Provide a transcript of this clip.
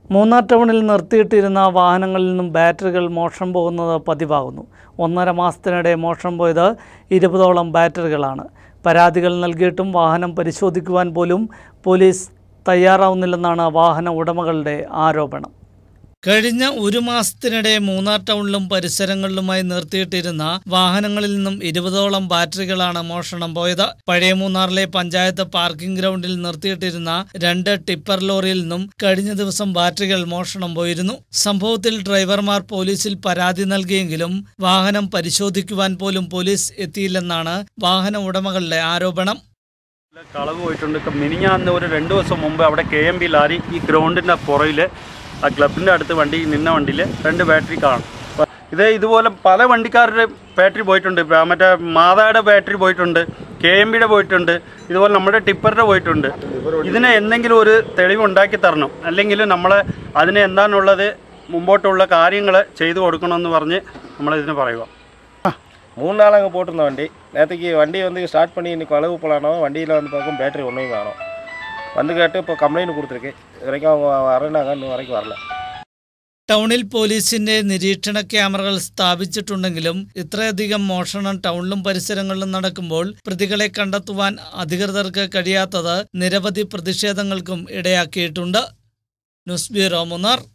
മൂന്നാർ ടൗണിൽ നിർത്തിയിട്ടിരുന്ന വാഹനങ്ങളിൽ നിന്നും ബാറ്ററികൾ മോഷണം പോകുന്നത് പതിവാകുന്നു ഒന്നര മാസത്തിനിടെ മോഷണം പോയത് ഇരുപതോളം ബാറ്ററികളാണ് പരാതികൾ നൽകിയിട്ടും വാഹനം പരിശോധിക്കുവാൻ പോലും പോലീസ് തയ്യാറാവുന്നില്ലെന്നാണ് വാഹന ഉടമകളുടെ ആരോപണം കഴിഞ്ഞ ഒരു മാസത്തിനിടെ മൂന്നാർ ടൗണിലും പരിസരങ്ങളിലുമായി നിർത്തിയിട്ടിരുന്ന വാഹനങ്ങളിൽ നിന്നും ഇരുപതോളം ബാറ്ററികളാണ് മോഷണം പോയത് പഴയ മൂന്നാറിലെ പഞ്ചായത്ത് പാർക്കിംഗ് ഗ്രൗണ്ടിൽ നിർത്തിയിട്ടിരുന്ന രണ്ട് ടിപ്പർ ലോറിയിൽ നിന്നും കഴിഞ്ഞ ദിവസം ബാറ്ററികൾ മോഷണം പോയിരുന്നു സംഭവത്തിൽ ഡ്രൈവർമാർ പോലീസിൽ പരാതി നൽകിയെങ്കിലും വാഹനം പരിശോധിക്കുവാൻ പോലും പോലീസ് എത്തിയില്ലെന്നാണ് വാഹന ഉടമകളുടെ ആരോപണം കളവ് പോയിട്ടുണ്ട് ഇപ്പം മിനിഞ്ഞാന്ന് ഒരു രണ്ട് ദിവസം മുമ്പ് അവിടെ കെ എം ബി ലാരി ഈ ഗ്രൗണ്ടിൻ്റെ പുറയിൽ ആ ക്ലബിൻ്റെ അടുത്ത് വണ്ടി നിന്ന വണ്ടിയിൽ രണ്ട് ബാറ്ററി കാണും അപ്പൊ ഇത് ഇതുപോലെ പല വണ്ടിക്കാരുടെ ബാറ്ററി പോയിട്ടുണ്ട് ഇപ്പം മറ്റേ മാതായുടെ ബാറ്ററി പോയിട്ടുണ്ട് കെ എം ബിയുടെ പോയിട്ടുണ്ട് ഇതുപോലെ നമ്മുടെ ടിപ്പറിൻ്റെ പോയിട്ടുണ്ട് ഇതിന് എന്തെങ്കിലും ഒരു തെളിവ് ഉണ്ടാക്കി തരണം അല്ലെങ്കിൽ നമ്മൾ അതിന് എന്താണുള്ളത് മുമ്പോട്ടുള്ള കാര്യങ്ങൾ ചെയ്തു കൊടുക്കണമെന്ന് പറഞ്ഞ് നമ്മളിതിന് പറയുക மூணு நாள் அங்கே போட்டிருந்தோம் வண்டி நேற்றுக்கு வண்டி வந்து ஸ்டார்ட் பண்ணி இன்னைக்கு அளவு போலானோ வண்டியில் வந்து பார்க்கும் பேட்டரி ஒன்றையும் காணும் வந்து கேட்டு இப்போ கம்ப்ளைண்ட் கொடுத்துருக்கு இது வரைக்கும் அவங்க வரேன்னாங்க இன்னும் வரைக்கும் வரல ടൗണിൽ പോലീസിന്റെ നിരീക്ഷണ ക്യാമറകൾ സ്ഥാപിച്ചിട്ടുണ്ടെങ്കിലും ഇത്രയധികം മോഷണം ടൗണിലും പരിസരങ്ങളിലും നടക്കുമ്പോൾ പ്രതികളെ കണ്ടെത്തുവാൻ അധികൃതർക്ക് കഴിയാത്തത് നിരവധി പ്രതിഷേധങ്ങൾക്കും ഇടയാക്കിയിട്ടുണ്ട് ന്യൂസ് ബ്യൂറോ മൂന്നാർ